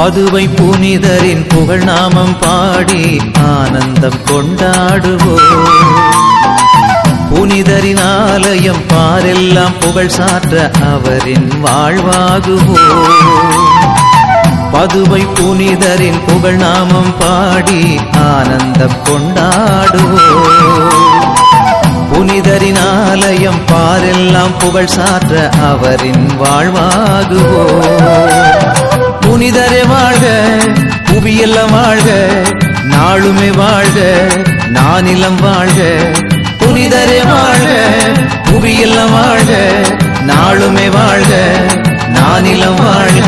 பதுவை புனிதரின் புகழ் நாமம் பாடி ஆனந்தம் கொண்டாடுவோம் புனிதரின் ஆலயம் பாரெல்லாம் புகழ் சாற்ற அவரின் வாழ்வாகுவோம் பதுவை புனிதரின் புகழ் நாமம் பாடி ஆனந்தம் கொண்டாடுவோம் புனிதரின் ஆலயம் பாரெல்லாம் புகழ் சாற்ற அவரின் வாழ்வாகுவோம் புனிதரே வாழ்க புவியெல்லாம் வாழ்க நாளுமே வாழ்க நானிலம் வாழ்க புனிதரே வாழ்க புவியெல்லாம் வாழ்க நாளுமே வாழ்க நானிலம் வாழ்க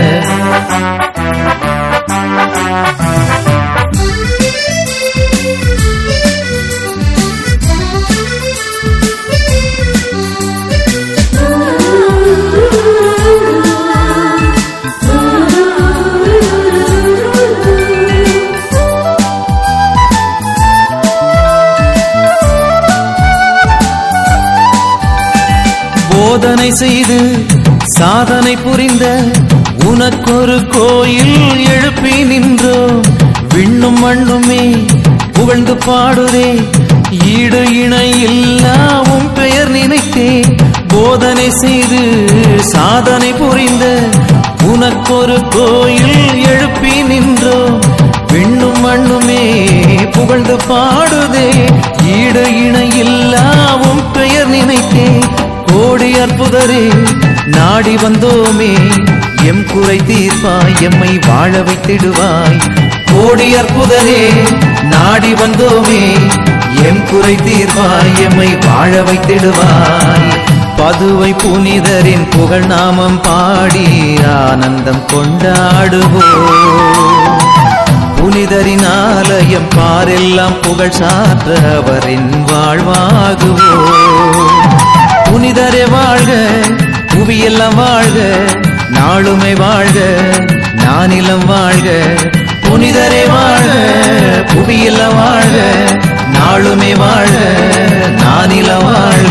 போதனை செய்து சாதனை புரிந்த உனக்கொரு கோயில் எழுப்பி நின்றோம் விண்ணும் மண்ணுமே புகழ்ந்து பாடுதே ஈடு இணை இல்லாவும் பெயர் நினைத்தே போதனை செய்து சாதனை புரிந்த உனக்கொரு கோயில் எழுப்பி நின்றோம் விண்ணும் மண்ணுமே புகழ்ந்து பாடுதே ஈடு இணை இல்லாவும் பெயர் நினைத்தே கோடி அற்புதரே நாடி வந்தோமே எம் குறை தீர்ப்பாய் எம்மை வாழ வைத்திடுவாய் கோடி அற்புதரே நாடி வந்தோமே எம் குறை தீர்ப்பாய் எம்மை வாழ வைத்திடுவாய் பதுவை புனிதரின் புகழ் நாமம் பாடி ஆனந்தம் கொண்டாடுவோம் புனிதரின் ஆலயம் பாரெல்லாம் புகழ் சாற்ற அவரின் வாழ்வாகுவோம் புனிதரே வாழ்க புவியெல்லாம் வாழ்க நாளுமே வாழ்க நானிலம் வாழ்க புனிதரே வாழ்க புவியெல்லாம் வாழ்க நாளுமே வாழ்க நானிலம் வாழ்க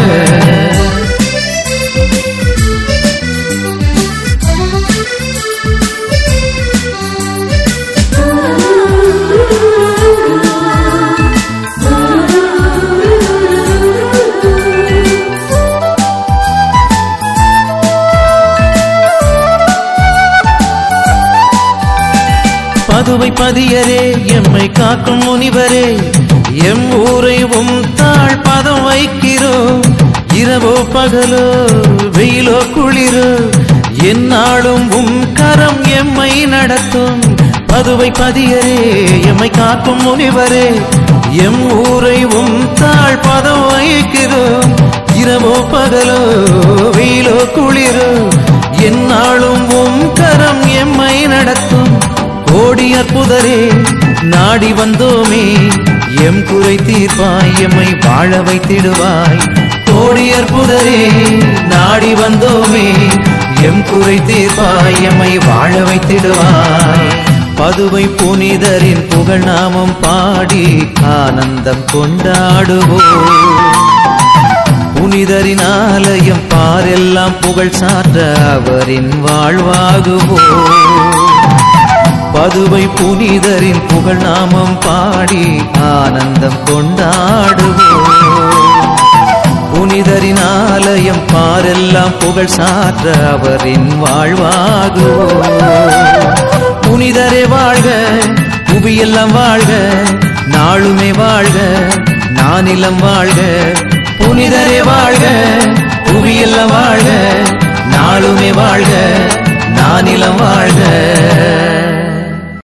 பதுவை பதியரே எம்மை காக்கும் முனிவரே எம் ஊரை உம் தாழ் பதம் வைக்கிறோம் இரவோ பகலோ வெயிலோ குளிரோ எந்நாளும் உம் கரம் எம்மை நடத்தும் பதுவை பதியரே எம்மை காக்கும் முனிவரே எம் ஊரை உம் தாழ் பதம் வைக்கிறோம் இரவோ பகலோ வெயிலோ குளிரோ எந்நாளும் உம் கரம் எம்மை நடத்தும் கோடி அற்புதரே நாடி வந்தோமே எம் குறை தீர்ப்பாய் எம்மை வாழ வைத்திடுவாய் கோடி அற்புதரே நாடி வந்தோமே எம் குறை தீர்ப்பாய் எம்மை வாழ வைத்திடுவாய் பதுவை புனிதரின் புகழ் நாமம் பாடி ஆனந்தம் கொண்டாடுவோம் புனிதரின் ஆலயம் பாரெல்லாம் புகழ் சாற்ற அவரின் வாழ்வாகுவோம் பதுவை புனிதரின் புகழ் நாமம் பாடி ஆனந்தம் கொண்டாடுவோம் புனிதரின் ஆலயம் பாரெல்லாம் புகழ் சாற்ற அவரின் வாழ்வாகுவோம் புனிதரே வாழ்க புவியெல்லாம் வாழ்க நாளுமே வாழ்க நானிலம் வாழ்க புனிதரே வாழ்க புவியெல்லாம் வாழ்க நாளுமே வாழ்க நானிலம் வாழ்க